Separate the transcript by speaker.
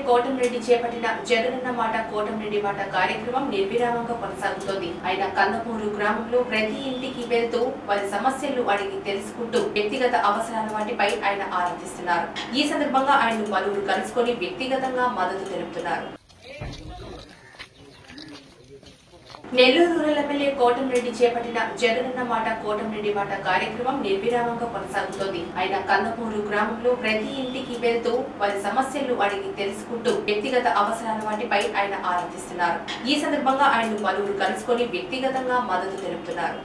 Speaker 1: కోటంరెడ్డి చేపట్టిన జగనన్న మాట కోటంరెడ్డి మాట కార్యక్రమం నిర్విరామంగా కొనసాగుతోంది ఆయన కందమూరు గ్రామంలో ప్రతి ఇంటికి వెళ్తూ వారి సమస్యలు అడిగి తెలుసుకుంటూ వ్యక్తిగత అవసరాల వాటిపై ఆయన ఆరాధిస్తున్నారు ఈ సందర్భంగా ఆయన పలువురు కలుసుకొని వ్యక్తిగతంగా మద్దతు తెలుపుతున్నారు నెల్లూరు రూరల్ ఎమ్మెల్యే కోటంరెడ్డి చేపట్టిన జగనన్న మాట కోటంరెడ్డి మాట కార్యక్రమం నిర్విరామంగా కొనసాగుతోంది ఆయన కందమూరు గ్రామంలో ప్రతి ఇంటికి వెళ్తూ వారి సమస్యలు అడిగి తెలుసుకుంటూ వ్యక్తిగత అవసరాల వాటిపై ఆయన ఆరాధిస్తున్నారు ఈ సందర్భంగా ఆయన పలువురు కలుసుకొని వ్యక్తిగతంగా మద్దతు తెలుపుతున్నారు